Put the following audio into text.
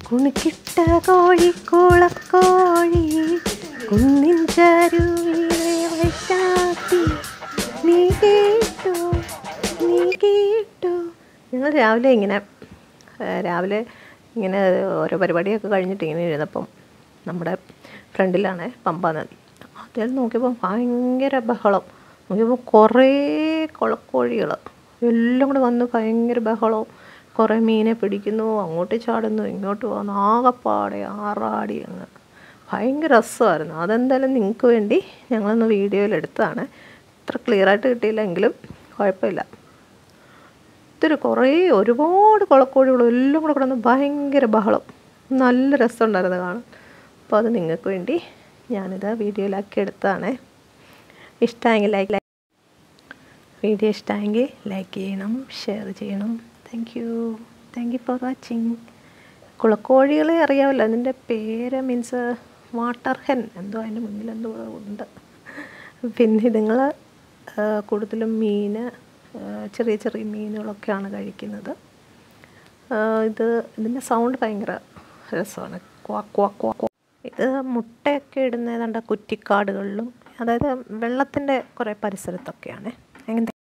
കുണിക്കിട്ട കോഴി കുളക്കോഴി കുന്നിൻ ചരുവിലെ വൈശാഖി നീ കേട്ടോ നീ കേട്ടോ ഞങ്ങൾ രാവിലെ ഇങ്ങനെ ആ, രാവിലെ ഇങ്ങനെ ഓരോ പരിപാടിയൊക്കെ കഴിഞ്ഞിട്ട് ഇങ്ങനെ ഇരുന്നപ്പം നമ്മുടെ ഫ്രണ്ടിലാണ് പമ്പ നദി അതിൽ നോക്കിയപ്പോൾ ഭയങ്കര ബഹളം നോക്കിയപ്പോൾ കുറേ കുളക്കോഴികൾ എല്ലാം കൂടെ വന്ന് ഭയങ്കര ബഹളവും കുറേ മീനെ പിടിക്കുന്നു അങ്ങോട്ട് ചാടുന്നു ഇങ്ങോട്ട് പോകുന്നു ആകപ്പാടെ ആറാടി അങ്ങ് ഭയങ്കര രസമായിരുന്നു അതെന്തായാലും നിങ്ങൾക്ക് വേണ്ടി ഞങ്ങളൊന്ന് വീഡിയോയിൽ എടുത്തതാണ് ഇത്ര ക്ലിയർ ആയിട്ട് കിട്ടിയില്ലെങ്കിലും കുഴപ്പമില്ല ഒത്തിരി കുറേ ഒരുപാട് കുളക്കോഴികളും എല്ലാം കൂടെ കിടന്ന് ഭയങ്കര ബഹളം നല്ല രസമുണ്ടായിരുന്നു കാണാൻ അപ്പോൾ അത് നിങ്ങൾക്ക് വേണ്ടി ഞാനിത് വീഡിയോയിലാക്കി എടുത്തതാണ് ഇഷ്ടമെങ്കിൽ ലൈക്ക് വീഡിയോ ഇഷ്ടമെങ്കിൽ ലൈക്ക് ചെയ്യണം ഷെയർ ചെയ്യണം thank you thank you for watching കുളക്കോഴികളെ അറിയാമല്ലോ അതിൻ്റെ പേര് മീൻസ് വാട്ടർ ഹെൻ എന്തോ അതിൻ്റെ മുന്നിൽ എന്തോ ഉണ്ട് പിന്നെ ഇതുങ്ങൾ കൂടുതലും മീൻ ചെറിയ ചെറിയ മീനുകളൊക്കെയാണ് കഴിക്കുന്നത് ആ, ഇത് ഇതിൻ്റെ സൗണ്ട് ഭയങ്കര രസമാണ് ക്വാ ക്വാ ക്വാ ക്വാ ഇത് മുട്ടയൊക്കെ ഇടുന്നത് ഏതാണ്ട് കുറ്റിക്കാടുകളിലും അതായത് വെള്ളത്തിൻ്റെ കുറേ പരിസരത്തൊക്കെയാണ് അങ്ങനെ